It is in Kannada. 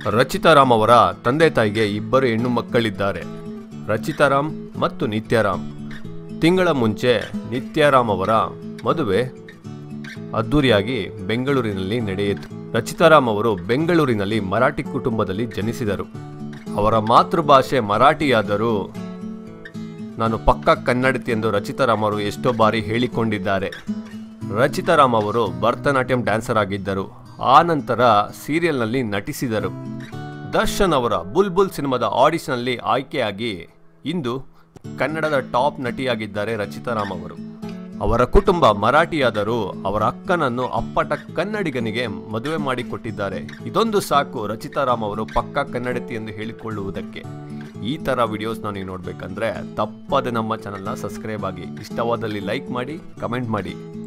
ರಚಿತಾರಾಮ್ ಅವರ ತಂದೆ ತಾಯಿಗೆ ಇಬ್ಬರು ಹೆಣ್ಣು ಮಕ್ಕಳಿದ್ದಾರೆ ರಚಿತಾರಾಮ್ ಮತ್ತು ನಿತ್ಯಾರಾಮ್ ತಿಂಗಳ ಮುಂಚೆ ನಿತ್ಯಾರಾಮ್ ಅವರ ಮದುವೆ ಅದ್ದೂರಿಯಾಗಿ ಬೆಂಗಳೂರಿನಲ್ಲಿ ನಡೆಯಿತು ರಚಿತಾರಾಮ್ ಅವರು ಬೆಂಗಳೂರಿನಲ್ಲಿ ಮರಾಠಿ ಕುಟುಂಬದಲ್ಲಿ ಜನಿಸಿದರು ಅವರ ಮಾತೃಭಾಷೆ ಮರಾಠಿಯಾದರೂ ನಾನು ಪಕ್ಕ ಕನ್ನಡತಿ ಎಂದು ರಚಿತಾರಾಮ್ ಅವರು ಎಷ್ಟೋ ಬಾರಿ ಹೇಳಿಕೊಂಡಿದ್ದಾರೆ ರಚಿತಾರಾಮ್ ಅವರು ಭರತನಾಟ್ಯಂ ಡ್ಯಾನ್ಸರ್ ಆಗಿದ್ದರು ಆ ನಂತರ ಸೀರಿಯಲ್ನಲ್ಲಿ ನಟಿಸಿದರು ದರ್ಶನ್ ಅವರ ಬುಲ್ಬುಲ್ ಸಿನಿಮಾದ ಆಡಿಷನ್ನಲ್ಲಿ ಆಯ್ಕೆಯಾಗಿ ಇಂದು ಕನ್ನಡದ ಟಾಪ್ ನಟಿಯಾಗಿದ್ದಾರೆ ರಚಿತಾರಾಮ್ ಅವರು ಅವರ ಕುಟುಂಬ ಮರಾಠಿಯಾದರೂ ಅವರ ಅಕ್ಕನನ್ನು ಅಪ್ಪಟ ಕನ್ನಡಿಗನಿಗೆ ಮದುವೆ ಮಾಡಿಕೊಟ್ಟಿದ್ದಾರೆ ಇದೊಂದು ಸಾಕು ರಚಿತಾರಾಮ್ ಅವರು ಪಕ್ಕಾ ಕನ್ನಡತಿ ಎಂದು ಹೇಳಿಕೊಳ್ಳುವುದಕ್ಕೆ ಈ ಥರ ವಿಡಿಯೋಸ್ನ ನೀವು ನೋಡಬೇಕಂದ್ರೆ ತಪ್ಪದೆ ನಮ್ಮ ಚಾನಲ್ನ ಸಬ್ಸ್ಕ್ರೈಬ್ ಆಗಿ ಇಷ್ಟವಾದಲ್ಲಿ ಲೈಕ್ ಮಾಡಿ ಕಮೆಂಟ್ ಮಾಡಿ